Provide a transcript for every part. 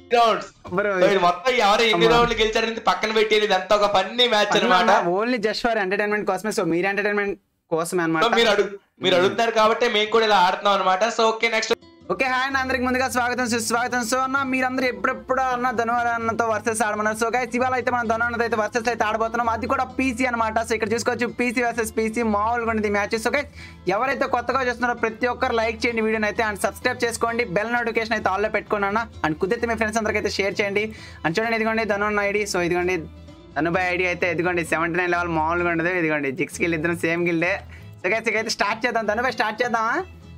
Rounds bro మొత్తం ఎవరు ఎన్ని రౌండ్లు గెలిచారని పక్కన పెట్టేది ఇదంతా ఒక ఫన్నీ మ్యాచ్ అన్నమాట ఓన్లీ జస్ట్ ఫర్ ఎంటర్టైన్మెంట్ కోసమే సో మీరు ఎంటర్టైన్మెంట్ కోసమే సో అనమాట మీరు అడుగు మీరు అడుగుతున్నారు కాబట్టి మేము కూడా ఇలా ఆడుతున్నాం అనమాట so okay next okay hi అన్న అందరికి ముందుగా స్వాగతం సుస్వాగతం సో అన్న మీరందరూ ఎప్పుడెప్పుడు అన్న ధనువారు అన్నతో వర్సెస్ ఆడమన్నారు సో గైస్ ఇవాళ అయితే మనం ధనువారితో అయితే వర్సెస్ అయితే ఆడబోతున్నాం అది కూడా పీసీ అనమాట సో ఇక్కడ చూసుకోవచ్చు పీసీ వర్సెస్ పీసీ మామూలుగా ఉంటుంది మ్యాచ్ సో గైస్ ఎవరైతే కొత్తగా చూస్తున్నారో ప్రతి ఒక్కరు లైక్ చేయండి వీడియోని అయితే అండ్ సబ్స్క్రైబ్ చేసుకోండి బెల్ నోటిఫికేషన్ అయితే ఆల్లో పెట్టుకోండి అన్న అండ్ కుదిరితే మీ ఫ్రెండ్స్ అందరికీ అయితే షేర్ చేయండి అండ్ చూడండి ఇదిగోండి ధను ఐడి సో ఇదిగోండి ధనుబాయ్ ఐడి అయితే ఇదిగోండి సెవెంటీ నైన్ లెవెల్ మామూలుగా ఉండదు ఇదిగోండి జిక్స్ గిల్ ఇద్దరం సేమ్ గిల్డే సో గైస్ ఇక అయితే స్టార్ట్ చేద్దాం ధనుబాయ్ స్టార్ట్ చేద్దామా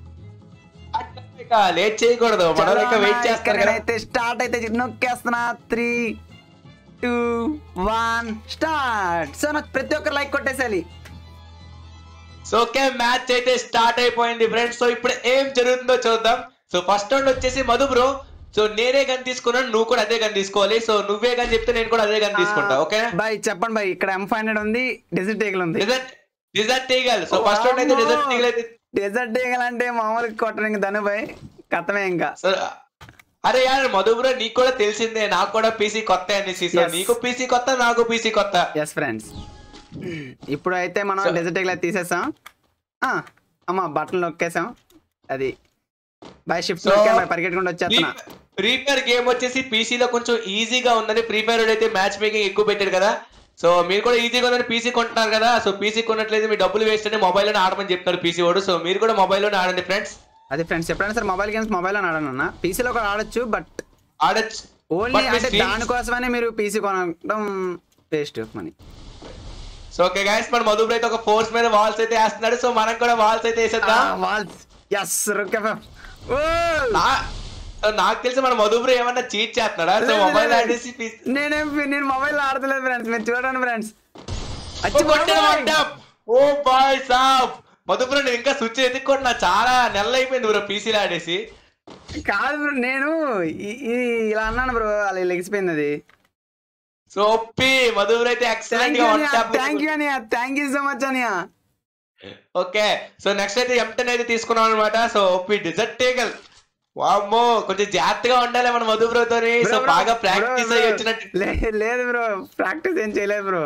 లేట్ చేయకూడదు మనం ఇంకా వెయిట్ చేస్తారు కదా అయితే స్టార్ట్ అయితే నొక్కేస్తున్నా three two one start so నాకు ప్రతి ఒక్కరు లైక్ కొట్టేసాలి సో ఓకే మ్యాచ్ అయితే స్టార్ట్ అయిపోయింది ఫ్రెండ్స్ సో ఇప్పుడు ఏం జరుగుతుందో చూద్దాం సో ఫస్ట్ రౌండ్ వచ్చేసి మధు బ్రో సో నేనే గన్ తీసుకున్నాను నువ్వు కూడా అదే గన్ తీసుకోవాలి సో నువ్వే గన్ చెప్తే నేను కూడా అదే గన్ తీసుకుంటా ఓకే బాయ్ చెప్పండి బాయ్ ఇక్కడ ఎం ఫైవ్ హండ్రెడ్ ఉంది డెజర్ట్ ఈగల్ ఉంది desert desert eagle so first round అయితే డిజర్ట్ ఈగల్ అయితే డెజర్ట్ ఈగల్ అంటే మామూలుగా కొట్టడం ఇంకా ధను బాయ్ కథమే ఇంకా సో అరే యార్ మధు బ్రో నీకు కూడా తెలిసిందే నాకు కూడా పీసీ కొత్త అనేసి సో Yes. నీకు పీసీ కొత్త నాకు పీసీ కొత్త ఎస్ ఫ్రెండ్స్ ఇప్పుడు అయితే మనం So- డెజర్ట్ ఈగల్ అయితే తీసేసాం ఆ, అమ్మ బట్టలు నొక్కేసాం అది బాయ్ షిఫ్ట్ So- పరిగెట్టుకుంటూ వచ్చేస్తున్నా ఫ్రీ ఫైర్ గేమ్ వచ్చేసి PC లో కొంచెం ఈజీగా ఉందని ఫ్రీ ఫైర్ అయితే మ్యాచ్ మేకింగ్ ఎక్కువ పెట్టాడు కదా సో మీరు కూడా ఈజీగా ఉందని పీసీ కొంటున్నారు కదా సో పీసీ కొన్నట్లయితే మీ డబ్బులు వేస్ట్ అని మొబైల్ లోనే ఆడమని చెప్తారు పీసీ వాడు సో మీరు కూడా మొబైల్ లోనే ఆడండి ఫ్రెండ్స్ అది ఫ్రెండ్స్ ఎప్పుడైనా సరే మొబైల్ గేమ్స్ మొబైల్ అని ఆడనన్నా పీసీలో కూడా ఆడొచ్చు బట్ ఆడచ్చు ఓన్లీ But మీ అంటే streams- దానికోసమనే మీరు పీసీ కొనడం waste money so okay guys మన మధుబ్ర అయితే ఒక ఫోర్స్ మీద వాల్స్ అయితే వేస్తున్నాడు సో మనం కూడా వాల్స్ అయితే వేసేద్దాం వాల్స్ ఎస్ నా- సో నాకు తెలిసి మన మధుబ్ర ఏమన్నా చీట్ చేస్తున్నాడా సో లేదు, మొబైల్ లేదు. ఆడేసి PC నేనేం నేను మొబైల్ ఆడతలేదు ఫ్రెండ్స్ మీరు చూడండి ఫ్రెండ్స్ ఓ, కొట్టాడు, కొట్టాం. ఓ బాయ్ సాబ్ మధుపుర నేను ఇంకా స్విచ్ ఎత్తుకుంటున్నా చాలా నెలలు అయిపోయింది బ్రో పీసీలో ఆడేసి కాదు బ్రో నేను ఈ- ఈ- ఇలా అన్నాను బ్రో అలా లెగిసిపోయింది అది సో ఒప్పి మధుపుర అయితే ఎక్సలెంట్ గా వన్ ట్యాప్ థ్యాంక్ యూ అని థ్యాంక్ యూ సో మచ్ అనియా ఓకే సో నెక్స్ట్ అయితే ఎంటన్ అయితే తీసుకున్నాం అనమాట సో ఒప్పి డిజర్ట్ టేగల్ వామ్మో కొంచెం జాగ్రత్తగా ఉండాలి మన మధుపురతోని సో బాగా ప్రాక్టీస్ అయ్యి వచ్చినట్టు లేదు బ్రో ప్రాక్టీస్ ఏం చేయలేదు బ్రో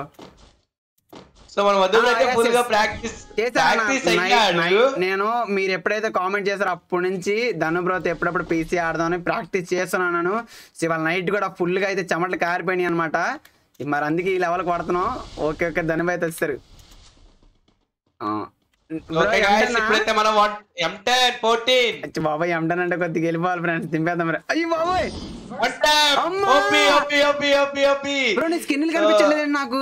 సో మన మధుపుర అయితే Ah, yes, ఫుల్ గా yes. ప్రాక్టీస్ చేశాను ప్రాక్టీస్ అన్న. అయ్యాడు నై- నై- నేను మీరు ఎప్పుడైతే కామెంట్ చేశారో అప్పటి నుంచి ధను బ్రోతో ఎప్పుడప్పుడు పీసీ ఆడదామని ప్రాక్టీస్ చేస్తున్నాను సో ఇవాళ నైట్ కూడా ఫుల్ గా అయితే చెమటలు కారిపోయినాయి అనమాట మరి అందుకే ఈ లెవెల్ కొడుతున్నాం ఓకే ఓకే ధను అయితే వచ్చారు ఆ. బ్రో, ఓకే గాయ్స్ ఎంటనా? ఇప్పుడైతే మనం ఎంటెన్ ఫోర్టీన్ అచ్చి బాబాయ్ ఎంటన్ అంటే కొద్దిగా వెళ్ళిపోవాలి ఫ్రెండ్స్ దింపేద్దాం రే అయ్యి బాబాయ్ అమ్మా! OP OP OP OP OP bro నీ స్కిన్ కనిపించలేదండి నాకు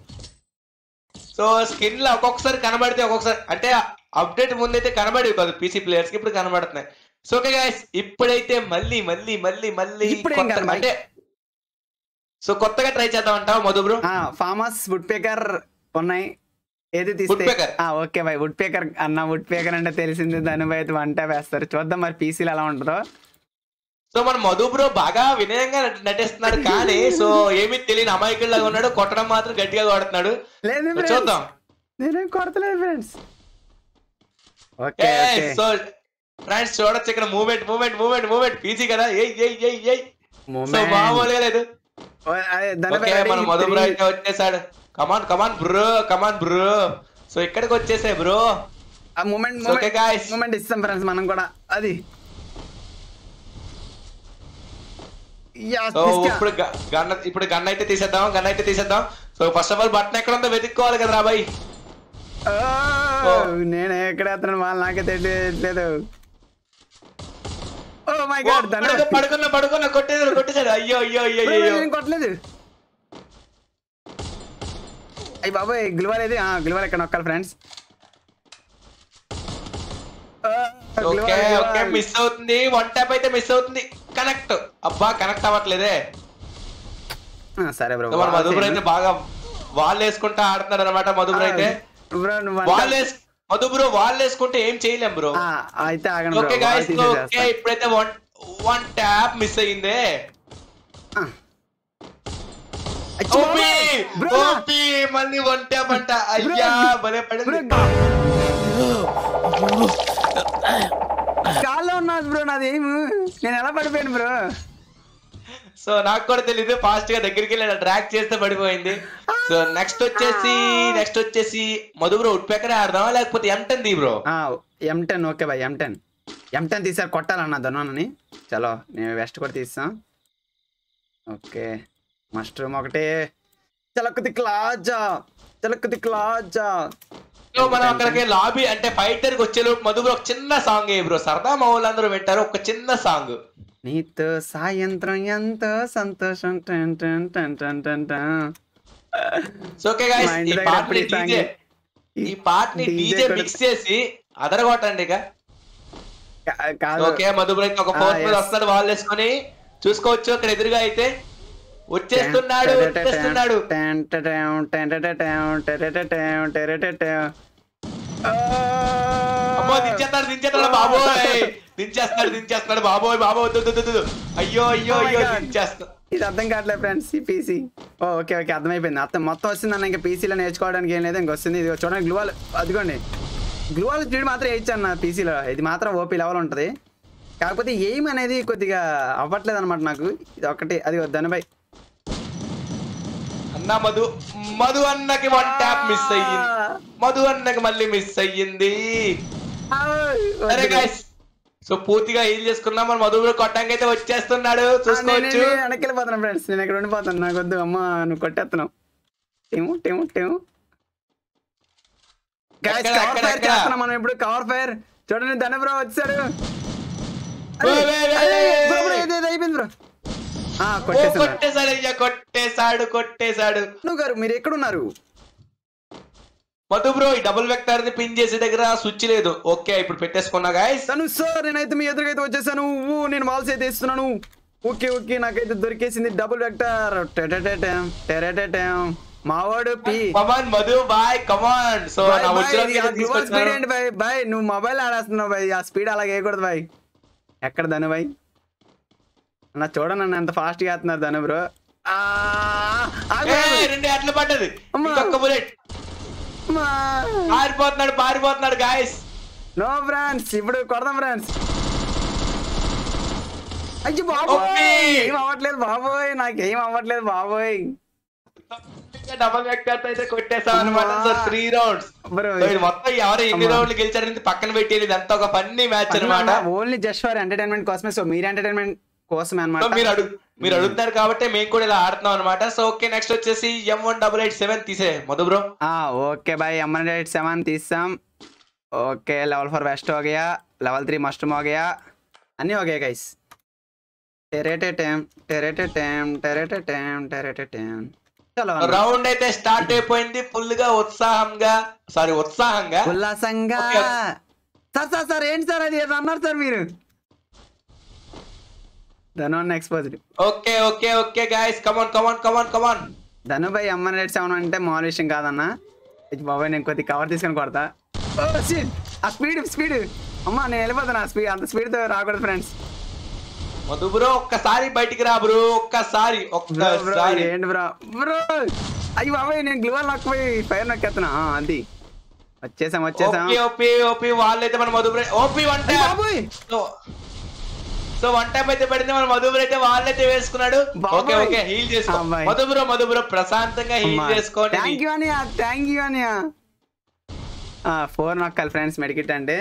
సో స్కిన్ లో ఒక్కొక్కసారి కనబడితే ఒక్కొక్కసారి అంటే అప్డేట్ ముందైతే కనబడేవి కాదు పీసీ ప్లేయర్స్ కి ఇప్పుడు కనబడుతున్నాయి సో ఓకే గాయస్ ఇప్పుడైతే మళ్ళీ మళ్ళీ మళ్ళీ మళ్ళీ ఇప్పుడు ఏం కొత్త- కనబడి- అంటే సో కొత్తగా ట్రై చేద్దాం అంటావా Madhu bro famous woodpecker ఉన్నాయి ఏది తీస్తే Woodpecker. ఆ, ఓకే బాయ్ వుడ్ పేకర్ అన్న వుడ్ పేకర్ అంటే తెలిసింది దాని అయితే వంట వేస్తారు చూద్దాం మరి పీసీలు ఎలా ఉంటుందో సో మన మధు బ్రో బాగా వినయంగా నట- నటిస్తున్నాడు కానీ సో ఏమీ తెలియని అమాయకుల్లాగా ఉన్నాడు కొట్టడం మాత్రం గట్టిగా కొడుతున్నాడు లేదు సో friends. చూద్దాం నేనేం కొడతలేదు friends okay okay so friends చూడొచ్చు ఇక్కడ మూమెంట్ మూమెంట్ మూమెంట్ మూమెంట్ పీజీ కదా ఏయ్ ఏయ్ ఏయ్ ఏయ్ సో మామూలుగా లేదు ఓ, అదే దాని ఓకే పేరు మన ఈ మధు బ్రో three- అయితే వచ్చేసాడు come on come on bro come on bro so ఇక్కడికి వచ్చేసాయి బ్రో ఆ moment So, okay, guys. Moment ఇస్తాం ఫ్రెండ్స్ మనం కూడా అది యా, సో తీసుకో. ఇప్పుడు గ- గన్ ఇప్పుడు గన్ అయితే తీసేద్దాం గన్ అయితే తీసేద్దాం so first of all button ఎక్కడ ఉందో వెతుక్కోవాలి కదా రాబాయ్ ఓ, ఓ. నేను ఎక్కడ వేస్తున్నాను వాళ్ళు నాకే తెలియట్లేదు ఓ మై గాడ్ ధను పడుకున్నా పడుకున్నా కొట్టేసాడు కొట్టేసాడు అయ్యో అయ్యో అయ్యో బ్రో, అయ్యో నేను కొట్టలేదు అయ్యి బాబాయ్ గ్లువర్ ఏది గ్లువర్ ఇక్కడ నొక్కాలి ఫ్రెండ్స్ ఓకే ఓకే మిస్ అవుతుంది వన్ ట్యాప్ అయితే మిస్ అవుతుంది కనెక్ట్ అబ్బా కనెక్ట్ అవ్వట్లేదే సరే బ్రో సో మన మధుబ్ర అయితే బాగా వాళ్ళు వేసుకుంటా ఆడుతున్నాడు అనమాట మధుబ్ర అయితే బ్రో నువ్వు వాళ్ళు వేసు మధుబ్రో వాళ్ళు వేసుకుంటే ఏం చేయలేం బ్రో ఆ, అయితే ఆగండి ఓకే బ్రో గాయస్ వాళ్ళు ఓకే తీసేసేస్తా. ఇప్పుడైతే వన్ వన్ ట్యాప్ మిస్ అయ్యిందే ఆ. అచ్చి ఓపి బాబాయ్, బ్రో నా- ఓపి మళ్ళీ వన్ ట్యాప్ అంట అయ్యా భలే బ్రో పడింది కాల్లో ఉన్నది బ్రో నాది ఏమి నేను ఎలా పడిపోయాను బ్రో సో నాకు కూడా తెలీదు ఫాస్ట్ గా దగ్గరికి వెళ్ళి ట్రాక్ చేస్తే పడిపోయింది సో నెక్స్ట్ వచ్చేసి నెక్స్ట్ వచ్చేసి మధు బ్రో ఉట్పెక్కడే ఆడదామా లేకపోతే ఎంటన్ ది బ్రో ఎం టెన్ ఓకే బాయ్ ఎం టెన్ ఎం టెన్ తీసారు కొట్టాలన్న ధనుని చలో నేను వెస్ట్ కూడా తీస్తాం ఓకే మస్ట్రూమ్ ఒకటి చలక్కుది క్లాజా చలక్కుది క్లాజా సో మనం అక్కడికి లాబీ అంటే ఫైటర్ కి వచ్చేలోపు మధు బ్రో ఒక చిన్న సాంగ్ ఏ బ్రో సరదా మా వాళ్ళందరూ వింటారు ఒక చిన్న సాంగ్ నీతో సాయంత్రం ఎంతో సంతోషం టన్ టన్ టన్ టన్ టన్ టన్. సో ఓకే గైస్ మా ఇంటి ఈ దగ్గర పార్ట్ ని అప్పుడు ఈ సాంగ్ డీజే ఈ పార్ట్ ని DJ డీజే కూడా- మిక్స్ చేసి అదరగొట్టండి ఇక కా- కాదు ఓకే మధు బ్రో ఒక ఫోర్త్ Ah, మీద yes. వస్తాడు వాళ్ళు వేసుకొని చూసుకోవచ్చు అక్కడ ఎదురుగా అయితే వచ్చేస్తున్నాడు వచ్చేస్తున్నాడు టన్ టటం, టన్ టటం, టటటం, టటటం. ఆ! అమ్మో దించేస్తాడు దించేస్తాడు బాబోయ్ దించేస్తాడు దించేస్తాడు బాబోయ్ బాబోయ్ వద్దు, వద్దు, వద్దు, వద్దు. అయ్యో అయ్యో Oh my అయ్యో God. దించేస్తా ఇది అర్థం కావట్లేదు ఫ్రెండ్స్ ఈ పీసీ ఓ ఓకే ఓకే అర్థమైపోయింది అర్థం మొత్తం వస్తుంది అన్న ఇంకా పీసీలో నేర్చుకోవడానికి ఏం లేదు ఇంకొస్తుంది ఇది చూడండి గ్లూవాల్ అదిగోండి గ్లూవాల్ స్పీడ్ మాత్రం వేయచ్చు అన్న పీసీలో ఇది మాత్రం ఓపీ లెవెల్ ఉంటుంది కాకపోతే ఎయిమ్ అనేది కొద్దిగా అవ్వట్లేదు అనమాట నాకు ఇది ఒకటి అది ధనుబాయ్ అన్న మధు మధు అన్నకి వన్ ట్యాప్ మిస్ అయ్యింది మధు అన్నకి మళ్ళీ మిస్ అయ్యింది అరే గైస్ సో పూర్తిగా హీల్ చేసుకున్నాం మన మధు బ్రో కొట్టంగా అయితే వచ్చేస్తున్నాడు చూసుకోవచ్చు వెనక్కి వెళ్ళిపోతాను ఫ్రెండ్స్ నేను ఇక్కడ ఉండిపోతాను నాకు వద్దు అమ్మ నువ్వు కొట్టేస్తున్నావు టేము టేము టేము Guys, ఎక్కడ, cover ఎక్కడ, fire ఎక్కడ? చేస్తున్నాం మనం ఇప్పుడు కవర్ ఫైర్ చూడండి ధన బ్రో వచ్చాడు వే, వే, వే, అరే, వే, బ్రో, బ్రో, వే. ఇది, ఇది అయిపోయింది బ్రో ఆ ఓ, కొట్టేసాను కొట్టేశాడు అయ్యా కొట్టేశాడు కొట్టేశాడు నువ్వు గారు మీరు ఎక్కడ ఉన్నారు మధు బ్రో ఈ డబుల్ వెక్టర్ ని పిన్ చేసే దగ్గర స్విచ్ లేదు ఓకే ఇప్పుడు పెట్టేసుకున్నా గాయస్ తను సార్ నేనైతే మీ ఎదురుగైతే వచ్చేసాను ఊ, నేను వాల్స్ అయితే ఇస్తున్నాను ఓకే ఓకే నాకైతే దొరికేసింది డబుల్ వెక్టర్ టెరటెటం మావాడు పి కమాన్ మధు బాయ్ కమాన్ సో బాయ్, నా బాయ్, వచ్చిన ఇది ఆ గ్లోబల్ స్పీడ్ ఏంటి బాయ్ బాయ్ నువ్వు మొబైల్ ఆడేస్తున్నావు బాయ్ ఆ స్పీడ్ అలాగే వేయకూడదు బాయ్ ఎక్కడ ధను బాయ్ అన్న చూడండి నన్ను ఎంత ఫాస్ట్ గా వేస్తున్నారు ధను బ్రో ఆ, ఆగు, ఆగు. రెండు అట్లా పడ్డది అమ్మా. ఇంకొక బుల్లెట్ అమ్మా. పారిపోతున్నాడు పారిపోతున్నాడు గాయస్ నో ఫ్రెండ్స్ ఇప్పుడు కొడదాం ఫ్రెండ్స్ అయ్యో బాబోయ్ ఒప్పి. ఏం అవ్వట్లేదు బాబోయ్ నాకేం అవ్వట్లేదు బాబోయ్ డబల్ వెక్టర్ అయితే కొట్టేసాం అనమాట అమ్మా. So three rounds bro so ఇది మొత్తం ఎవరు ఎన్ని అమ్మా. రౌండ్లు గెలిచారు అనేది పక్కన పెట్టేది ఇదంతా ఒక ఫన్నీ మ్యాచ్ అనమాట ఓన్లీ జస్ట్ ఫర్ ఎంటర్టైన్మెంట్ కోసమే సో మీరు ఎంటర్టైన్మెంట్ కోసమే సో అనమాట మీరు అడుగు మీరు అడుగుతున్నారు కాబట్టి మేము కూడా ఇలా ఆడుతున్నాం అనమాట సో ఓకే నెక్స్ట్ వచ్చేసి M one double eight seven తీసే మధు బ్రో ఓకే బాయ్ ఎంఎన్ ఎయిట్ సెవెన్ తీసాం ఓకే లెవెల్ ఫోర్ వెస్ట్ हो गया లెవెల్ త్రీ మస్టమ్ हो गया అన్నీ हो गया గైస్ టెరేటే టైం టెరేటే టైం టెరేటే టైం టెరేటే టైం చలో అన్న. రౌండ్ అయితే స్టార్ట్ అయిపోయింది ఫుల్ గా ఉత్సాహంగా సారీ ఉత్సాహంగా ఉల్లాసంగా ఓకే. సార్ సార్ సార్ ఏంటి సార్ అది ఏదో అన్నారు సార్ మీరు ధను అన్న exposed okay okay okay guys come on come on come on come on Dhanu బై ఎంఎన్ ఎయిట్ సెవెన్ అంటే మామూలు విషయం కాదన్న ఇది బాబాయ్ నేను కొద్దిగా కవర్ తీసుకొని కొడతా ఓ, shit. ఆ స్పీడ్ స్పీడ్ అమ్మా నేను వెళ్ళిపోతాను ఆ స్పీడ్ అంత స్పీడ్తో రాకూడదు ఫ్రెండ్స్ మధు బ్రో ఒక్కసారి బయటికి రా బ్రో ఒక్కసారి బ్రో బ్రో ఒక్కసారి ఏంటి బ్రో బ్రో అయ్యి బాబాయ్ నేను గ్లూవల్ నొక్కిపోయి ఫైర్ నొక్కేస్తున్నా ఆ, అది వచ్చేసాం వచ్చేసాం ఓపీ ఓపీ ఓపీ వాళ్ళైతే మన మధు బ్రో ఓపీ వన్ అయ్య ట్యాప్ బాబోయ్ సో వన్ టైం అయితే పడింది మన మధు బ్రో అయితే వాళ్ళైతే వేసుకున్నాడు బాబోయ్. ఓకే ఓకే హీల్ చేసుకో అబ్బాయి. మధు బ్రో మధు బ్రో ప్రశాంతంగా హీల్ చేసుకోండి thank you Aniya thank you Aniya four నొక్కాలి ఫ్రెండ్స్ మెడికిట్ అంటే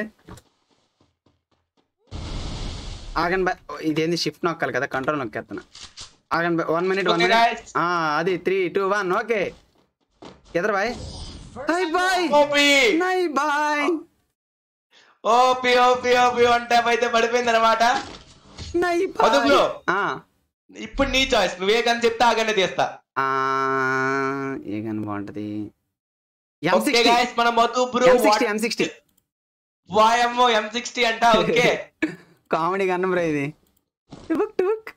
ఆగండి బై ఇదేంది షిఫ్ట్ నొక్కాలి కదా కంట్రోల్ నొక్కేస్తున్నా ఆగండి బై one minute one Okay, guys. Minute అది త్రీ టూ వన్ ఓకే ఎదురు బాయ్ హాయ్ బాయ్ ఓపీ నై బాయ్ OP OP OP one time అయితే పడిపోయింది అనమాట నై మధు బాయ్ బ్రో. ఆ ఇప్పుడు నీ చాయిస్ నువ్వే కానీ చెప్తే ఆగనే తీస్తా ఆ, ఏ గన్ బాగుంటది ఓకే గాయస్ మన Madhu bro M sixty M sixty వాయమ్మో ఎం సిక్స్టీ అంట ఓకే కామెడీ గన్నం బ్రో ఇది టుబుక్ టుబుక్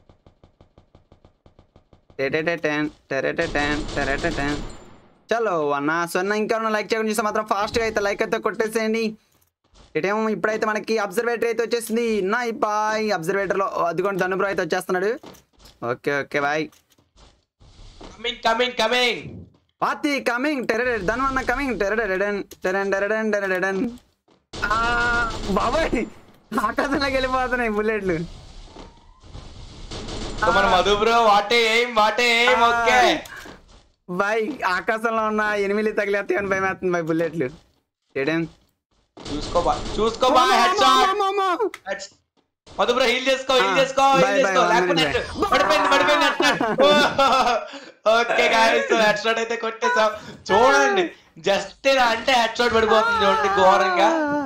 టెటెటెటెన్, టెరెటెటెన్, టెరెటెటెన్. చలో అన్న సొన్న ఇంకా లైక్ చేయకుండా చూస్తే మాత్రం ఫాస్ట్గా అయితే లైక్ అయితే కొట్టేసేయండి ఇటేమో ఇప్పుడైతే మనకి అబ్జర్వేటర్ అయితే వచ్చేసింది నా బాయ్ అబ్జర్వేటర్లో అదిగోండి ధనుబ్రో అయితే వచ్చేస్తున్నాడు ఓకే ఓకే బాయ్ కమింగ్ కమింగ్ కమింగ్ పాతి కమింగ్ టెరెడెడ్ ధను అన్న కమింగ్ టెరెడెడెడెన్ టెరెన్ టెరెడెన్ టెరెడెడెన్ ఆ, బాబాయ్ ఆకాశంలోకి వెళ్ళిపోతున్నాయి బుల్లెట్లు సో మన Madhu bro what a aim what a aim okay బాయ్ ఆకాశంలో ఉన్న ఎనిమిది తగిలేస్తాయి అని భయం వేస్తుంది బాయ్ బుల్లెట్లు చేయడం చూసుకో బా చూసుకో బా head shot Madhu bro heal చేసుకో హీల్ ఆ, చేసుకో bye, హీల్ bye, చేసుకో one లేకపోతే minute, net పడిపోయింది పడిపోయింది ఓకే గాయస్ హెడ్ షాట్ అయితే కొట్టేసాం చూడండి జస్ట్ ఇలా అంటే హెడ్ షాట్ పడిపోతుంది చూడండి ఘోరంగా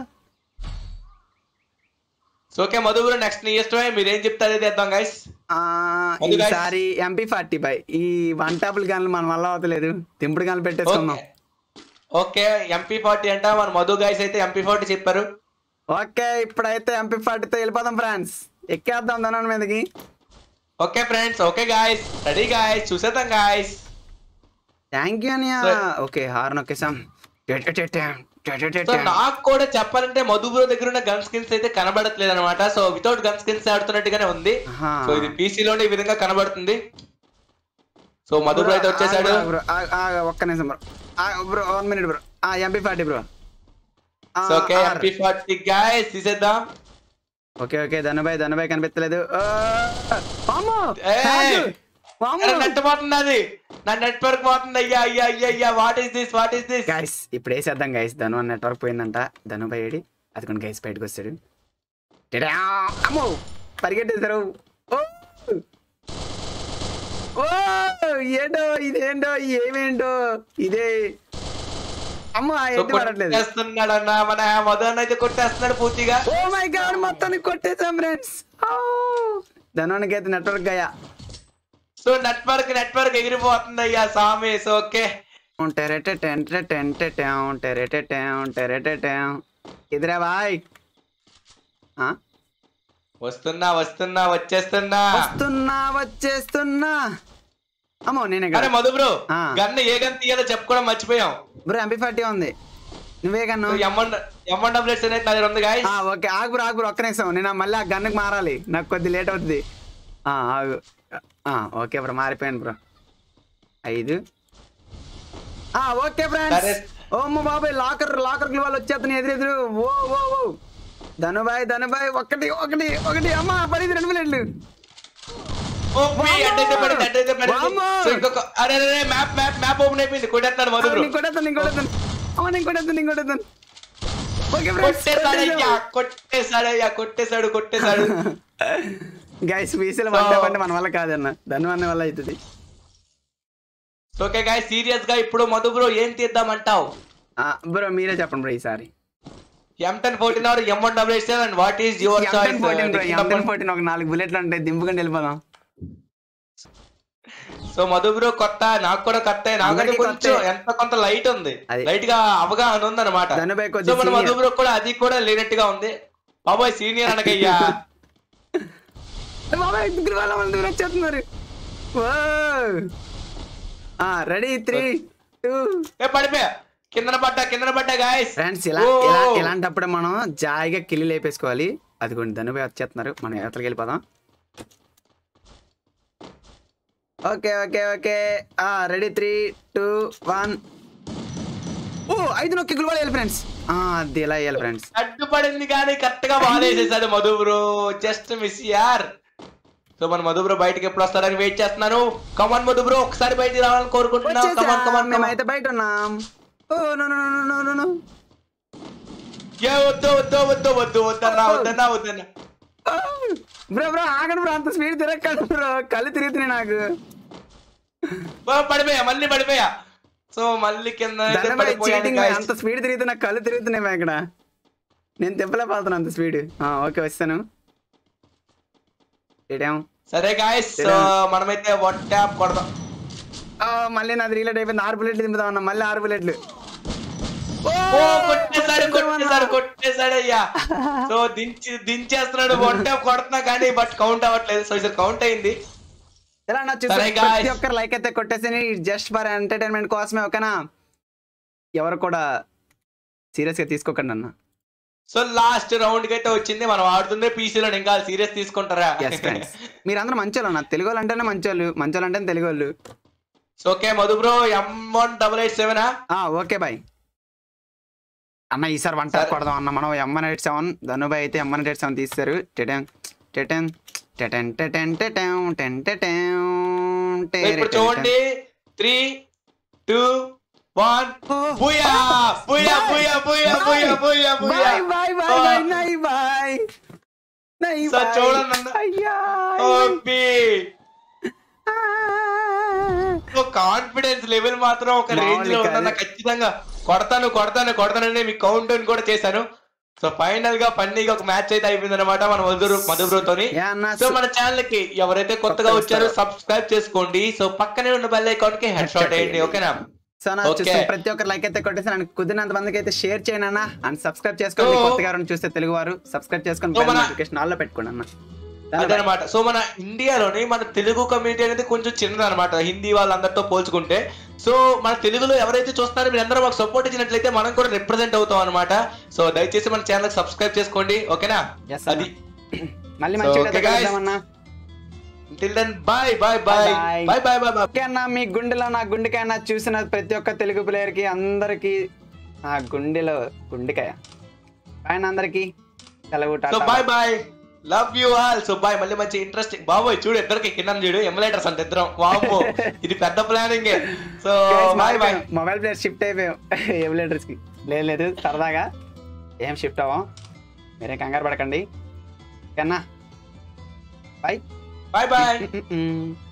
so okay Madhu bro next నీ ఇష్టమే మీరేం చెప్తారు అదే చేద్దాం గైస్ అది guys. ఈసారి ఎంపీ ఫార్టీ బై ఈ వన్ టాపుల్ గన్లు మన వల్ల అవుతలేదు తింపుడు గన్లు పెట్టేసుకుందాం ఓకే ఎంపీ ఫార్టీ అంట మన మధు గైస్ అయితే ఎంపీ ఫార్టీ చెప్పారు ఓకే ఇప్పుడైతే ఎంపీ ఫార్టీతో వెళ్ళిపోదాం ఫ్రెండ్స్ ఎక్కేద్దాం దాని మీదకి okay friends okay guys ready guys చూసేద్దాం guys thank you Aniya Sir. Okay horn ఒకేసాం సో నాకు కూడా చెప్పాలంటే మధుబ్రో దగ్గర ఉన్న గన్ స్కిన్స్ అయితే కనబడట్లేదు అనమాట సో వితౌట్ గన్ స్కిన్స్ ఆడుతున్నట్టుగానే ఉంది ఆహా. సో ఇది PC లోనే ఈ విధంగా కనబడుతుంది సో మధుబ్రో అయితే వచ్చేసాడు బ్రో ఒక్క నిమిషం bro bro one minute bro MP forty bro so okay MP forty guys తీసేద్దాం ఓకే ఓకే ధనుబాయ్ ధనుబాయ్ కనిపించలేదు ఆ, వామ్మో! ఏయ్! కాదు! వామ్మో! నెట్ పోతుంది అది నా నెట్వర్క్ పోతుంది అయ్యా అయ్యా అయ్యా అయ్యా what is this what is this guys ఇప్పుడు వేసేద్దాం గైస్ ధను నెట్వర్క్ పోయిందంట ధనుబాయ్ ఏడి అది కొన్ని గైస్ బయటకు వస్తాడు టిడా! అమ్మో పరిగెట్టేశారు ఓ! ఓ ఏంటో ఇదేంటో ఏమేంటో ఇదే అమ్మో ఆ సో ఎట్టి పడట్లేదు కొట్టేస్తున్నాడు అన్న మన మధు అన్న అయితే కొట్టేస్తున్నాడు పూర్తిగా ఓ మై గాడ్ మొత్తాన్ని కొట్టేసాం ఫ్రెండ్స్ ధనునికి అయితే నెట్వర్క్ గయా సో నెట్వర్క్ నెట్వర్క్ ఎగిరిపోతుంది అయ్యా సామి సో ఓకే ఇదిరా బాయ్ ఆ? వస్తున్నా వస్తున్నా వచ్చేస్తున్నా వస్తున్నా వచ్చేస్తున్నా అమ్మో నేనే అరే మధు బ్రో ఆ. గన్ను ఏ గన్ తీయాలో చెప్పుకోవడం మర్చిపోయాం బ్రో ఎంపీ ఫార్టీ ఉంది నువ్వే కన్ను ఎంఎన్ డబ్ల్యూఎస్ అనేది నా దగ్గర ఉంది గాయస్ ఆ, ఓకే ఆగు బ్రో ఆగు బ్రో ఒక్క నిమిషం నేను మళ్ళీ ఆ గన్నుకి మారాలి నాకు కొద్ది లేట్ అవుతుంది ఆ, ఆగు ఆ, ఓకే బ్రో మారిపోయాను బ్రో ఐదు ఆ, ఓకే సరే. ఫ్రెండ్స్ ఓమ్మ బాబాయ్ లాకర్ లాకర్ వాళ్ళు వచ్చేస్తాను ఎదురెదురు ఓ ఓ ఓ ధనుబాయ్ ధనుబాయ్ ఒకటి ఒకటి ఒకటి అమ్మ పడింది రెండు మినిట్లు అడ్డైతే పడింది అడ్డైతే పడింది వామ్మో. సో ఇంకొక అరే అరే మ్యాప్ మ్యాప్ మ్యాప్ ఓపెన్ అయిపోయింది కొట్టేస్తాడు మధు బ్రో నేను కొట్టేస్తాను నేను కొట్టేస్తాను అమ్మ నేను కొట్టేస్తాను నేను కొట్టేస్తాను ఓకే కొట్టేశాడయ్యా కొట్టేశాడయ్యా కొట్టేశాడు కొట్టేశాడు గైస్ వీసీలు So- వంట పంటే మన వల్ల కాదన్న ధను అన్న వల్ల అవుతుంది ఓకే గాయ సీరియస్ గా ఇప్పుడు మధు బ్రో ఏం తీద్దామంటావు బ్రో మీరే చెప్పండి బ్రో ఈసారి M ten fourteen or M one W seven what is your M ten fourteen bro M ten choice fourteen ఒక నాలుగు బుల్లెట్లు అంటే దింపుకొని వెళ్ళిపోదాం సో మధు బ్రో కొత్త నాకు కూడా కొత్త నాకంటే అందరికీ కొంచెం కొత్తే. ఎంత కొంత లైట్ ఉంది అది. లైట్ గా అవగాహన ఉంది అనమాట ధనుబాయ్ సో కొద్ది మన మధు senior. బ్రో కూడా అది కూడా లేనట్టుగా ఉంది బాబాయ్ సీనియర్ అనకయ్యా బాబాయ్ ముగ్గురు వాళ్ళ మంది వచ్చేస్తున్నారు రెడీ త్రీ టూ ఏ పడిపోయా కిందన పడ్డా కిందన పడ్డా గాయస్ ఫ్రెండ్స్ ఇలా ఇలా ఇలాంటప్పుడు మనం జాయిగా కిల్లి లేపేసుకోవాలి అదిగోండి ధనుబాయ్ వచ్చేస్తున్నారు మనం ఎత్తలకి వెళ్ళిపోదాం okay okay okay ready three two one ఓ ఐదు నొక్కి గురువాలు వెళ్ళి ఫ్రెండ్స్ అది ఎలా వేయాలి ఫ్రెండ్స్ అడ్డుపడింది కానీ కరెక్ట్ గా బాధేసేసాడు మధు బ్రో జస్ట్ మిస్ యార్ సో మన మధు బ్రో బయటకి ఎప్పుడు వస్తారని వెయిట్ చేస్తున్నాను కమాన్ మధు బ్రో ఒకసారి బయటికి రావాలని కోరుకుంటున్నాం కమాన్ కమాన్ మేమైతే బయట ఉన్నాం ఓ no no no no no no ఏ వద్దు వద్దు వద్దు వద్దు వద్దన్నా వద్దన్నా వద్దన్నా బ్రో బ్రో ఆగండి బ్రో అంత స్పీడ్ తిరగకండి బ్రో కళ్ళు తిరుగుతున్నాయి నాకు ఓ, పడిపోయా మళ్ళీ పడిపోయా సో మళ్ళీ కింద అయితే దండబాయ్ పడిపోయాను చీటింగ్ guys. అంత స్పీడ్ తిరిగితే నాకు కళ్ళు తిరుగుతున్నాయి మా ఇక్కడ నేను తిప్పలేకపోతున్నాను అంత స్పీడ్ ఓకే వస్తాను ఏడాం సరే గాయస్ సో మనమైతే వన్ ట్యాప్ కొడదాం ఆ, మళ్ళీ నాది రీలోడ్ అయిపోయింది ఆరు బుల్లెట్లు దింపుదాం అన్న మళ్ళీ ఆరు బుల్లెట్లు ఓ కొట్టేశాడు కొట్టేశాడు కొట్టేశాడు అయ్యా సో దించి దించేస్తున్నాడు వన్ ట్యాప్ కొడుతున్నా కానీ బట్ కౌంట్ అవ్వట్లేదు సో ఇది కౌంట్ అయింది ఎలా నా చూసి సరే, ప్రతి guys. ఒక్కరు లైక్ అయితే కొట్టేసి జస్ట్ ఫర్ ఎంటర్టైన్మెంట్ కోసమే ఓకేనా ఎవరు కూడా సీరియస్ గా తీసుకోకండి అన్న సో లాస్ట్ రౌండ్ కి అయితే వచ్చింది మనం ఆడుతుందే PC లో ఇంకా సీరియస్ తీసుకుంటారా ఎస్ ఫ్రెండ్స్ మీరందరూ మంచోళ్ళు అన్న తెలుగు వాళ్ళు అంటేనే మంచోళ్ళు మంచోళ్ళు అంటేనే తెలుగు వాళ్ళు so okay Madhu bro M one double eight seven ఆ, ఓకే బాయ్ అన్న ఈసారి వంట సరే. కొడదాం అన్న మనం ఎంఎన్ ఎయిట్ సెవెన్ ధనుబాయ్ అయితే ఎంఎన్ ఎయిట్ సెవెన్ తీస్తారు టెటెన్ టెటెన్ టెటెన్ టెటెన్ టెటెం, టెన్ టెటెం, సో టెరె ఇప్పుడు టెటెం. చూడండి త్రీ టూ వన్ బుయా బుయా బుయా బుయా బుయా బుయా బుయా బాయ్ బాయ్ బాయ్ బాయ్ నై బాయ్ నై సో బాయ్. చూడండి అన్న. అయ్యా ఓపి సో కాన్ఫిడెన్స్ లెవెల్ మాత్రం ఒక రేంజ్ లో మామూలు ఉందన్న కాదు. ఖచ్చితంగా కొడతాను కొడతాను కొడతానని మీ కౌంట్ డౌన్ కూడా చేశాను సో ఫైనల్ గా ఫన్నీగా ఒక మ్యాచ్ అయితే అయిపోయింది అనమాట మన మధురు మధుబ్రోతోని యా అన్న సో మన ఛానల్ కి ఎవరైతే కొత్తగా కొత్తగా వచ్చారో వస్తారో. సబ్స్క్రైబ్ చేసుకోండి సో పక్కనే ఉన్న బెల్ ఐకాన్ కి హెడ్ షాట్ వేయండి ఓకేనా సో నా Okay. చూస్తున్న ప్రతి ఒక్కరు లైక్ అయితే కొట్టేసి నాకు కుదిరినంత మందికి అయితే షేర్ చేయండి అన్న అండ్ సబ్స్క్రైబ్ చేసుకోండి So- కొత్తగా ఎవరైనా చూస్తే తెలుగు వారు సబ్స్క్రైబ్ చేసుకొని So బెల్ మన- నోటిఫికేషన్ ఆల్లో పెట్టుకోండి అన్న అదనమాట సో మన ఇండియాలోని మన తెలుగు కమ్యూనిటీ అనేది కొంచెం చిన్నది అనమాట హిందీ వాళ్ళందరితో పోల్చుకుంటే సో మన తెలుగులో ఎవరైతే చూస్తున్నారో మీరు అందరూ మాకు సపోర్ట్ ఇచ్చినట్లయితే మనం కూడా రిప్రజెంట్ అవుతాం అనమాట సో దయచేసి మన ఛానల్ సబ్స్క్రైబ్ చేసుకోండి ఓకేనా Yes, అన్న. అది మళ్ళీ So, మంచి okay, guys. కలుద్దామన్నా till then bye bye bye Bye. Bye bye bye okay అన్న మీ గుండెలో నా గుండెకాయ చూసిన ప్రతి ఒక్క తెలుగు ప్లేయర్ కి అందరికి నా గుండెలో గుండెకాయ పైన అందరికి సెలవు so tata bye bye love you all so bye మళ్ళీ మంచి ఇంట్రెస్టింగ్ బాబోయ్ చూడు ఇద్దరికి కింద చూడు ఎమ్యులేటర్స్ అంటే ఇద్దరం వామ్మో ఇది పెద్ద planning so bye bye mobile player shift అయిపోయాం ఎవలేటర్స్ కి లేదు లేదు సరదాగా ఏం షిఫ్ట్ అవ్వం మీరేం కంగారు పడకండి ఓకేనా బాయ్ బాయ్ బాయ్